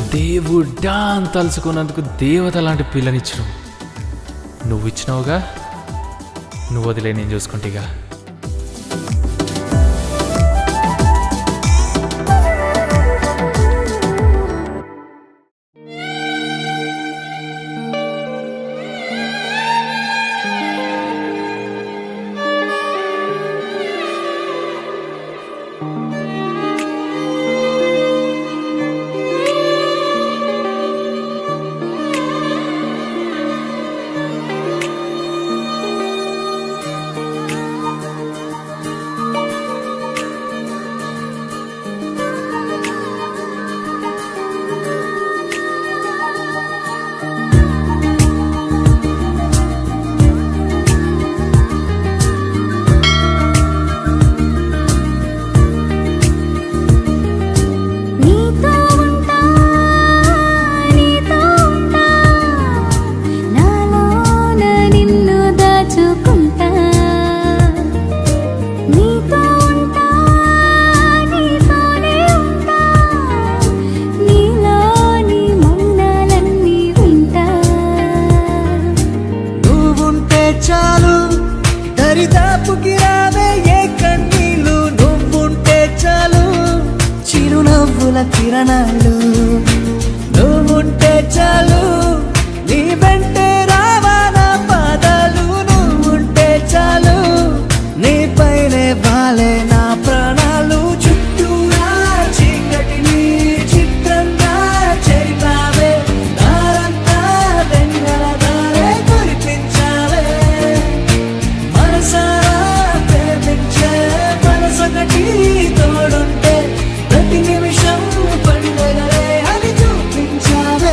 దేవుడా అని తలుచుకున్నందుకు దేవత లాంటి పిల్లనిచ్చిన నువ్వు ఇచ్చినావుగా నువ్వు వదిలే నేను చూసుకుంటేగా నీతో ఉంటా నీతో ఉంటా నాలోన నిన్ను దాచుకుంటా నీతో ఉంటా నీతోనే ఉంటా నీలోని మౌనాలన్నీ వింటా నువ్వుంటే చాలు దరిదాపుకి రావే ఏ కన్నీళ్ళు నువ్వుంటే చాలు చిరునవ్వుల కిరణాలు నువ్వుంటే చాలు నీ వెంటే రావా నా పాదాలు నువ్వుంటే చాలు నీ పైనే వాలే నా ప్రాణాలు చుట్టూరా చీకటిని చిత్రంగా చేరిపావే దారంతా వెన్నెల దారే కురిపించావే మనసారా ప్రేమించే మనసొకటి తోడుంటే ప్రతి నిమిషం పండుగలే అని చూపించావే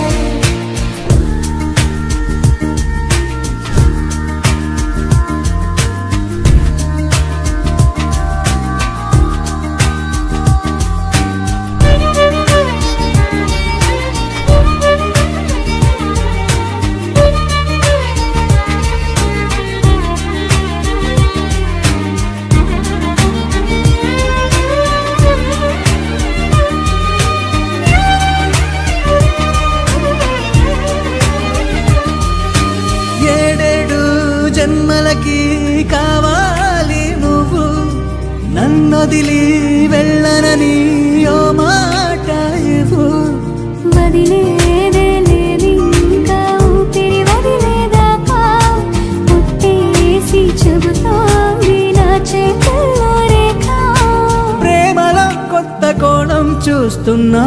ఏడేడు జన్మలకి కావాలి నువ్వు నన్నొదిలి వెళ్ళనని ఓ మాట ఇవ్వు వదిలేదే లేదింకా ఊపిరి వదిలేదాకా పుట్టేసి చెబుతోంది నా చేతుల్లో రేఖ ప్రేమలో కొత్త కోణం చూస్తున్నా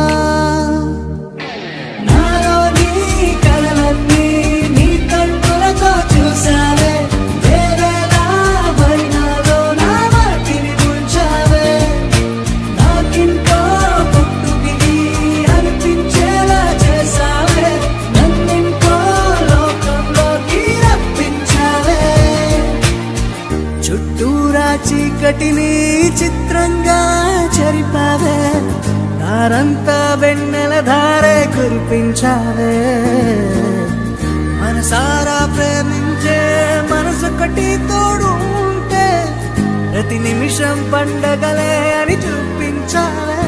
నాలో నీ కలలన్నీ నీ కన్నులతో చూసావే వేరేలా వైనాలో నా వాటిని ఉంచావే నాకింకో పుట్టుకిది అనిపించేలా చేసావే నన్నింకో లోకంలోకి రప్పించావే చుట్టూరా చీకటిని చిత్రంగా చెరిపావే దారంతా వెన్నెల ధారే కురిపించావే మనసారా ప్రేమించే మనసొకటి తోడు ఉంటే ప్రతి నిమిషం పండగలే అని చూపించావే